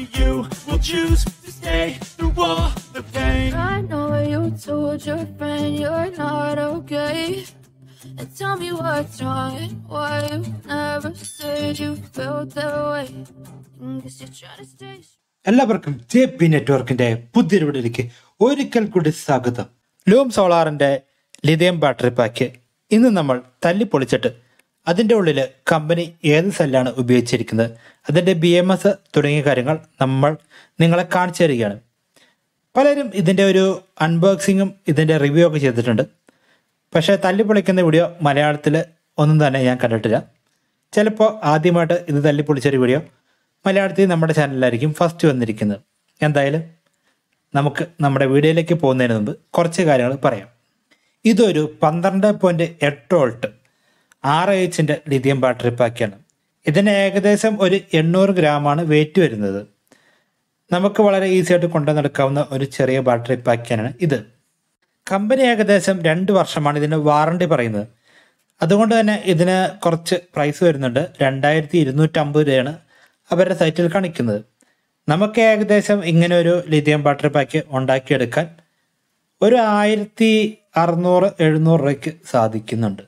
Only you will choose to stay through all the pain. I know you told your friend you're not okay. And tell me what's wrong and why you never said you felt that way. And guess you're trying to stay. എല്ലാവർക്കും J P നെറ്റ്വർക്കിന്റെ പുതിയൊരു വീഡിയോയിലേക്ക് ഒരിക്കൽ കൂടി സ്വാഗതം Loom സോളാറിന്റെ lithium battery pack ഇന്ന് നമ്മൾ തല്ലി പൊളിച്ചിട്ട് അതിൻ്റെ ഉള്ളിൽ കമ്പനി ഏത് സെല്ലാണ് ഉപയോഗിച്ചിരിക്കുന്നത് അതിൻ്റെ ബി എം എസ് തുടങ്ങിയ കാര്യങ്ങൾ നമ്മൾ നിങ്ങളെ കാണിച്ചു തരികയാണ് പലരും ഇതിൻ്റെ ഒരു അൺബോക്സിങ്ങും ഇതിൻ്റെ റിവ്യൂ ഒക്കെ ചെയ്തിട്ടുണ്ട് പക്ഷേ തല്ലി പൊളിക്കുന്ന വീഡിയോ മലയാളത്തിൽ ഒന്നും തന്നെ ഞാൻ കണ്ടിട്ടില്ല ചിലപ്പോൾ ആദ്യമായിട്ട് ഇത് തല്ലി പൊളിച്ചൊരു വീഡിയോ മലയാളത്തിൽ നമ്മുടെ ചാനലിലായിരിക്കും ഫസ്റ്റ് വന്നിരിക്കുന്നത് എന്തായാലും നമുക്ക് നമ്മുടെ വീഡിയോയിലേക്ക് പോകുന്നതിന് മുമ്പ് കുറച്ച് കാര്യങ്ങൾ പറയാം ഇതൊരു പന്ത്രണ്ട് പോയിൻറ്റ് എട്ട് വോൾട്ട് ആറ് എച്ചിൻ്റെ ലിഥിയം ബാറ്ററി പാക്കാണ് ഇതിന് ഏകദേശം ഒരു എണ്ണൂറ് ഗ്രാമാണ് വെയിറ്റ് വരുന്നത് നമുക്ക് വളരെ ഈസി ആയിട്ട് കൊണ്ടു നടക്കാവുന്ന ഒരു ചെറിയ ബാറ്ററി പാക്കാണ് ഇത് കമ്പനി ഏകദേശം രണ്ട് വർഷമാണ് ഇതിന് വാറണ്ടി പറയുന്നത് അതുകൊണ്ട് തന്നെ ഇതിന് കുറച്ച് പ്രൈസ് വരുന്നുണ്ട് രണ്ടായിരത്തി ഇരുന്നൂറ്റമ്പത് രൂപയാണ് അവരുടെ സൈറ്റിൽ കാണിക്കുന്നത് നമുക്ക് ഏകദേശം ഇങ്ങനെ ഒരു ലിഥിയം ബാറ്ററി പാക്ക് ഉണ്ടാക്കിയെടുക്കാൻ ഒരു ആയിരത്തി അറുന്നൂറ് എഴുന്നൂറ് രൂപയ്ക്ക് സാധിക്കുന്നുണ്ട്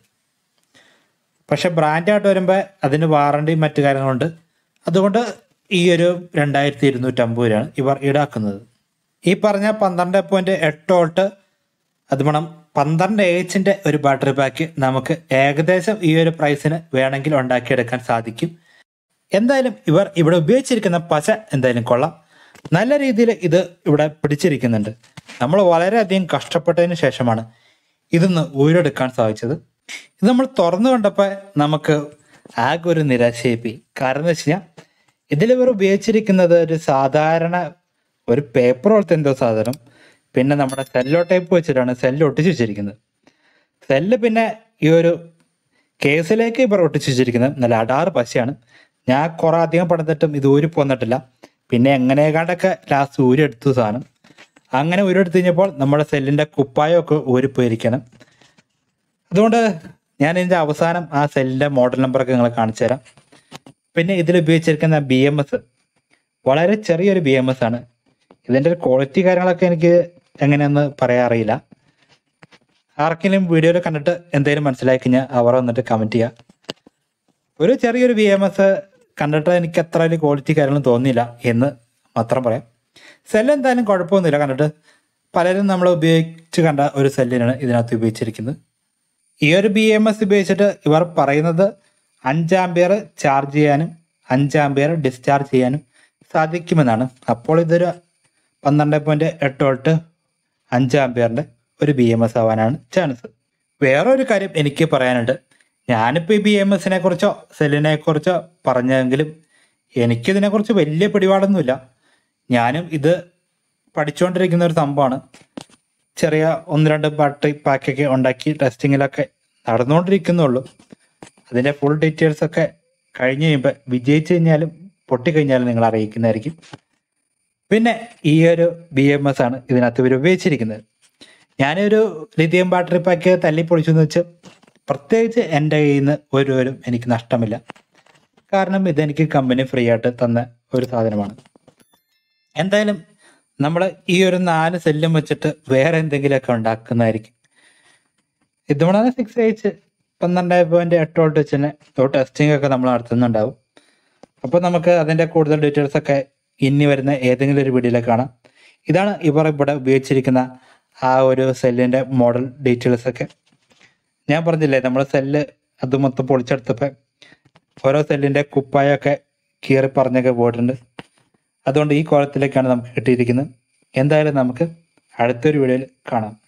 പക്ഷെ ബ്രാൻഡായിട്ട് വരുമ്പോൾ അതിന് വാറണ്ടി മറ്റു കാര്യങ്ങളുണ്ട് അതുകൊണ്ട് ഈ ഒരു രണ്ടായിരത്തി ഇരുന്നൂറ്റമ്പത് രൂപയാണ് ഇവർ ഈടാക്കുന്നത് ഈ പറഞ്ഞ പന്ത്രണ്ട് പോയിന്റ് എട്ട് വോൾട്ട് അത് വേണം പന്ത്രണ്ട് എച്ചിന്റെ ഒരു ബാറ്ററി പാക്ക് നമുക്ക് ഏകദേശം ഈ ഒരു പ്രൈസിന് വേണമെങ്കിൽ ഉണ്ടാക്കിയെടുക്കാൻ സാധിക്കും എന്തായാലും ഇവർ ഇവിടെ ഉപയോഗിച്ചിരിക്കുന്ന പശ എന്തായാലും കൊള്ളാം നല്ല രീതിയിൽ ഇത് ഇവിടെ പിടിച്ചിരിക്കുന്നുണ്ട് നമ്മൾ വളരെയധികം കഷ്ടപ്പെട്ടതിന് ശേഷമാണ് ഇതൊന്ന് ഊരെടുക്കാൻ സാധിച്ചത് ഇത് നമ്മൾ തുറന്നു കണ്ടപ്പോൾ നമുക്ക് ആകെ ഒരു നിരാശയായി കാരണം എന്ന് വെച്ച് കഴിഞ്ഞാൽ ഇതിൽ ഇവർ ഉപയോഗിച്ചിരിക്കുന്നത് ഒരു സാധാരണ ഒരു പേപ്പർ പോലത്തെ എന്തോ സാധനം പിന്നെ നമ്മുടെ സെല്ലോ ടൈപ്പ് വെച്ചിട്ടാണ് സെല്ല് ഒട്ടിച്ച് വെച്ചിരിക്കുന്നത് സെല്ല് പിന്നെ ഈ ഒരു കേസിലേക്ക് ഇവർ ഒട്ടിച്ച് വെച്ചിരിക്കുന്നത് നല്ല അടാറ് പശയാണ് ഞാൻ കുറെ അധികം പണിതിട്ടും ഇത് ഊരി പോന്നിട്ടില്ല പിന്നെ എങ്ങനെയാണ്ടൊക്കെ ലാസ്റ്റ് ഊരെടുത്തു സാധനം അങ്ങനെ ഊരെടുത്ത് കഴിഞ്ഞപ്പോൾ നമ്മുടെ സെല്ലിന്റെ കുപ്പായമൊക്കെ ഊരിപ്പോയിരിക്കണം അതുകൊണ്ട് ഞാൻ ഇതിന്റെ അവസാനം ആ സെല്ലിന്റെ മോഡൽ നമ്പറൊക്കെ നിങ്ങളെ കാണിച്ചു തരാം പിന്നെ ഇതിൽ ഉപയോഗിച്ചിരിക്കുന്ന ബി എം എസ് വളരെ ചെറിയൊരു ബി എം എസ് ആണ് ഇതിന്റെ ഒരു ക്വാളിറ്റി കാര്യങ്ങളൊക്കെ എനിക്ക് എങ്ങനെയെന്ന് പറയാൻ അറിയില്ല ആർക്കെങ്കിലും വീഡിയോയിൽ കണ്ടിട്ട് എന്തെങ്കിലും മനസ്സിലാക്കി കഴിഞ്ഞാൽ അവർ വന്നിട്ട് കമന്റ് ചെയ്യുക ഒരു ചെറിയൊരു ബി എം എസ് കണ്ടിട്ട് എനിക്ക് അത്ര വലിയ ക്വാളിറ്റി കാര്യങ്ങളും തോന്നിയില്ല എന്ന് മാത്രം പറയാം സെല്ല് എന്തായാലും കുഴപ്പമൊന്നുമില്ല കണ്ടിട്ട് പലരും നമ്മൾ ഉപയോഗിച്ച് കണ്ട ഒരു സെല്ലിനാണ് ഇതിനകത്ത് ഉപയോഗിച്ചിരിക്കുന്നത് ഈ ഒരു ബി എം എസ് ഉപയോഗിച്ചിട്ട് ഇവർ പറയുന്നത് അഞ്ചാംബിയർ ചാർജ് ചെയ്യാനും അഞ്ചാംബിയർ ഡിസ്ചാർജ് ചെയ്യാനും സാധിക്കുമെന്നാണ് അപ്പോൾ ഇതൊരു പന്ത്രണ്ട് പോയിന്റ് എട്ട് വോൾട്ട് അഞ്ച് ആംബിയറിന്റെ ഒരു ബി എം എസ് ആവാനാണ് ചാൻസ് വേറൊരു കാര്യം എനിക്ക് പറയാനുണ്ട് ഞാനിപ്പോൾ ഈ ബി എം എസിനെ കുറിച്ചോ സെല്ലിനെ കുറിച്ചോ പറഞ്ഞെങ്കിലും എനിക്കിതിനെക്കുറിച്ച് വലിയ പിടിപാടൊന്നുമില്ല ഞാനും ഇത് പഠിച്ചുകൊണ്ടിരിക്കുന്ന ഒരു സംഭവമാണ് ചെറിയ ഒന്ന് രണ്ട് ബാറ്ററി പാക്കൊക്കെ ഉണ്ടാക്കി ടെസ്റ്റിങ്ങിലൊക്കെ നടന്നുകൊണ്ടിരിക്കുന്നുള്ളൂ അതിൻ്റെ ഫുൾ ഡീറ്റെയിൽസ് ഒക്കെ കഴിഞ്ഞ് കഴിയുമ്പോൾ വിജയിച്ചു കഴിഞ്ഞാലും പൊട്ടിക്കഴിഞ്ഞാലും നിങ്ങൾ അറിയിക്കുന്നതായിരിക്കും പിന്നെ ഈ ഒരു ബി എം എസ് ആണ് ഇതിനകത്ത് ഇവർ ഉപയോഗിച്ചിരിക്കുന്നത് ഞാനൊരു ലിഥിയം ബാറ്ററി പാക്ക് തല്ലി പൊളിച്ചെന്ന് വെച്ച് പ്രത്യേകിച്ച് എൻ്റെ കയ്യിൽ നിന്ന് ഒരു ഒരു എനിക്ക് നഷ്ടമില്ല കാരണം ഇതെനിക്ക് കമ്പനി ഫ്രീ ആയിട്ട് തന്ന ഒരു സാധനമാണ് എന്തായാലും നമ്മൾ ഈ ഒരു നാല് സെല്ലും വെച്ചിട്ട് വേറെ എന്തെങ്കിലുമൊക്കെ ഉണ്ടാക്കുന്നതായിരിക്കും ഇതുകൊണ്ടാണ് സിക്സ് എച്ച് പന്ത്രണ്ട് പോയിന്റ് എട്ട് വോൾട്ട് വെച്ച് തന്നെ ടെസ്റ്റിംഗ് ഒക്കെ നമ്മൾ നടത്തുന്നുണ്ടാവും അപ്പോൾ നമുക്ക് അതിൻ്റെ കൂടുതൽ ഡീറ്റെയിൽസ് ഒക്കെ ഇനി വരുന്ന ഏതെങ്കിലും ഒരു വീഡിയോയിൽ കാണാം ഇതാണ് ഇവർ ഇവിടെ ഉപയോഗിച്ചിരിക്കുന്ന ആ ഒരു സെല്ലിൻ്റെ മോഡൽ ഡീറ്റെയിൽസ് ഒക്കെ ഞാൻ പറഞ്ഞില്ലേ നമ്മൾ സെല്ല് അത് മൊത്തം പൊളിച്ചെടുത്തപ്പോൾ ഓരോ സെല്ലിൻ്റെ കുപ്പായൊക്കെ കീറി പറഞ്ഞൊക്കെ പോയിട്ടുണ്ട് അതുകൊണ്ട് ഈ കോലത്തിലേക്കാണ് നമുക്ക് കിട്ടിയിരിക്കുന്നത് എന്തായാലും നമുക്ക് അടുത്തൊരു വീഡിയോയിൽ കാണാം